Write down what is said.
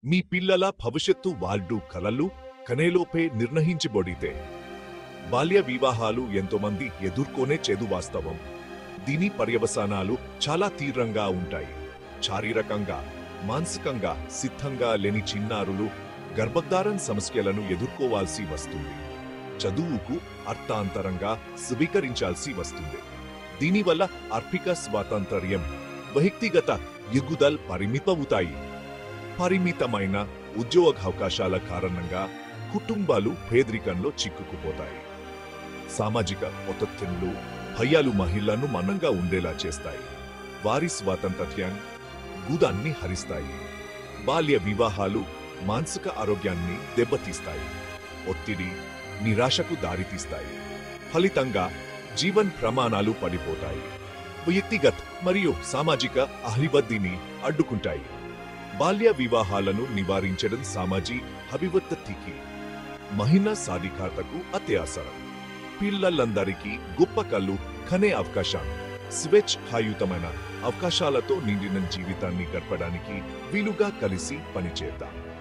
మీ పిల్లల భవిష్యత్తు వాళ్ళు కలలు కనేలోపే నిర్ణయించబడితే బాల్య వివాహాలు ఎంతోమంది ఎదుర్కొనే చెడు వాస్తవం దీని పర్యవసానాలు చాలా తీవ్రంగా ఉంటాయి శారీరకంగా మానసికంగా సిద్ధంగా లేని చిన్నారులు గర్భధారణ సమస్యలను ఎదుర్కోవాల్సి వస్తుంది చదువుకు అర్థాంతరంగా స్వీకరించాల్సి వస్తుంది దీనివల్ల ఆర్థిక స్వాతంత్ర్యం వ్యక్తిగత ఎగుదల్ పరిమితమవుతాయి పరిమితమైన ఉద్యోగావకాశాల కారణంగా కుటుంబాలు పేదరికంలో చిక్కుకుపోతాయి సామాజిక ఒత్తిళ్లు భయాలు మహిళలను మనంగా ఉండేలా చేస్తాయి వారి స్వాతంత్ర్యం గుదాన్ని హరిస్తాయి బాల్య వివాహాలు మానసిక ఆరోగ్యాన్ని దెబ్బతీస్తాయి ఒత్తిడి నిరాశకు దారితీస్తాయి ఫలితంగా జీవన్ ప్రమాణాలు పడిపోతాయి వ్యక్తిగత మరియు సామాజిక అభివృద్ధిని అడ్డుకుంటాయి బాల్య వివాహాలను నివారించడం సామాజీ అభివృద్ధికి మహిళా సాధికారతకు అత్యవసరం పిల్లలందరికీ గొప్ప కళ్ళు కనే అవకాశం స్వేచ్ఛాయుతమైన అవకాశాలతో నిండిన జీవితాన్ని గడపడానికి వీలుగా కలిసి పనిచేద్దాం